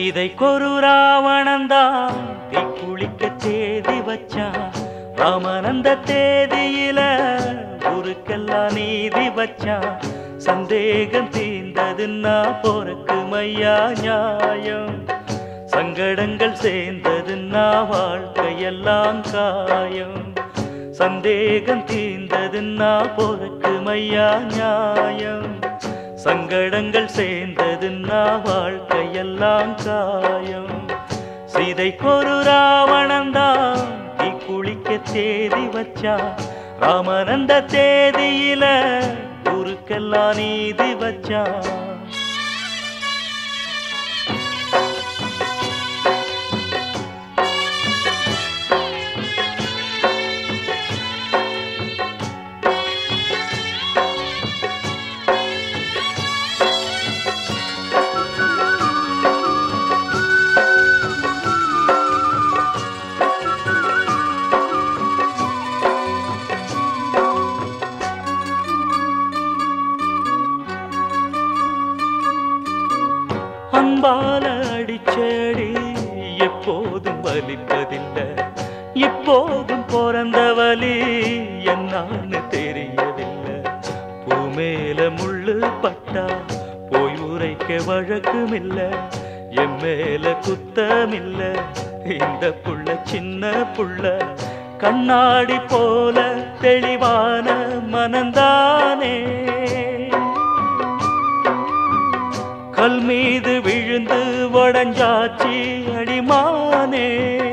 சீதைக்கொரு ராவணந்தான் தீ குளிக்க தேதி வச்சான் ராமனந்த தேதியில ஊருக்கெல்லாம் நீதி வச்சான் சந்தேகம் தீர்ந்ததுன்னா போறக்கு மையா நியாயம் சங்கடங்கள் சேர்ந்ததுன்னா வாழ்க்கையெல்லாம் காயம் சந்தேகம் தீர்ந்ததுன்னா போறக்கு மையா நியாயம் சங்கடங்கள் சேர்ந்ததுன்னா வாழ்க்கையெல்லாம் காயம் சீதைக்கொரு ராவணந்தான் தீ குளிக்க தேதி வச்சா ராமனந்த தேதியில ஊருக்கெல்லாம் நீதி வச்சான் அன்பால அடிச்சடி எப்போதும் வலிப்பதில்லை இப்போதும் பிறந்த வலி என்னான்னு தெரியவில்லை பூமேல முள்ளு பட்டா போய் உரைக்க வழக்குமில்ல என் மேல குத்தமில்ல இந்த புள்ள சின்ன புள்ள கண்ணாடி போல தெளிவான மனந்தானே கல் மீது விழுந்து வடஞ்சாச்சி அடிமானே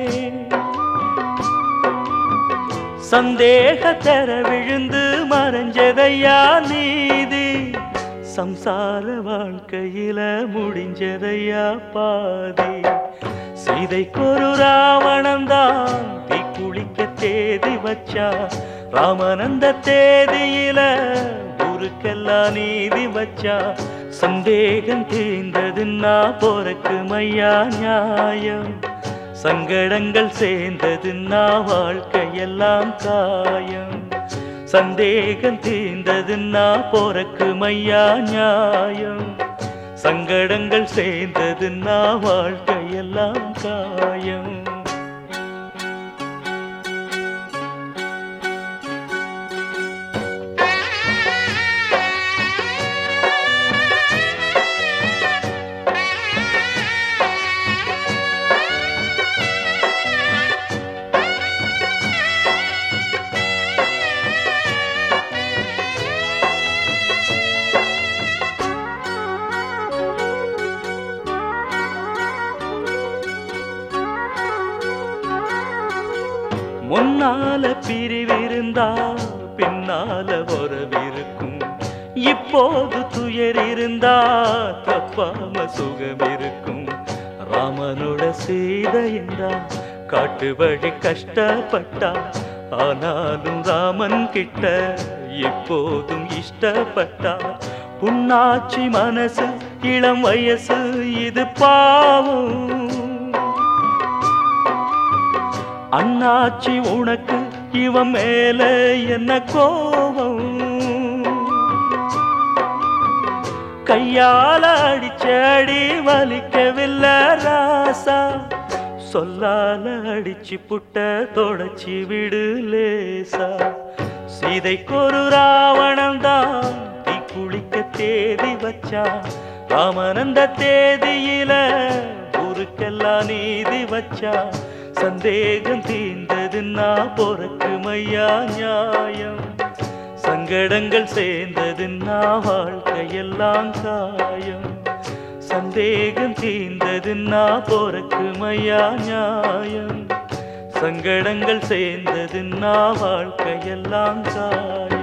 சந்தேக தர விழுந்து மறைஞ்சதையா நீதி சம்சார வாழ்க்கையில முடிஞ்சதையா பாதி சீதைக்கொரு ராவணந்தான் தீ குளிக்க தேதி வச்சா ராமனந்த தேதியில ஊருக்கெல்லாம் நீதி வச்சா சந்தேகம் தீர்ந்ததுன்னா போறக்கு மையா நியாயம் சங்கடங்கள் சேர்ந்ததுன்னா வாழ்க்கையெல்லாம் காயம் சந்தேகம் தீர்ந்ததுன்னா போறக்கு மையா நியாயம் சங்கடங்கள் சேர்ந்ததுன்னா வாழ்க்கையெல்லாம் காயம் முன்னால பிரிவிருந்தா பின்னால உறவிருக்கும் இப்போது துயர் இருந்தா தப்பாம சுகம் இருக்கும் ராமனோட சீதையண்டா காட்டு வழி கஷ்டப்பட்டா ஆனாலும் ராமன் கிட்ட இப்போதும் இஷ்டப்பட்டா புண்ணாச்சி மனசு இளம் வயசு இது பாவம் அண்ணாச்சி உனக்கு இவன் மேல என்ன கோபம் கையால அடிச்சடி வலிக்கவில்லை ராசா சொல்லால அடிச்சு புட்ட தொடச்சி விடு லேசா சீதைக்கொரு ராவணன் தான் தீ குளிக்க தேதி வச்சான் ராமனந்த தேதியில ஊருக்கெல்லாம் நீதி வச்சான் சந்தேகம் தீர்ந்ததுன்னா பொறக்கு மையா நியாயம் சங்கடங்கள் சேர்ந்ததுன்னா வாழ்க்கையெல்லாம் காயம் சந்தேகம் தீர்ந்ததுன்னா பொறக்கு மையா நியாயம் சங்கடங்கள் சேர்ந்ததுன்னா வாழ்க்கையெல்லாம் காயம்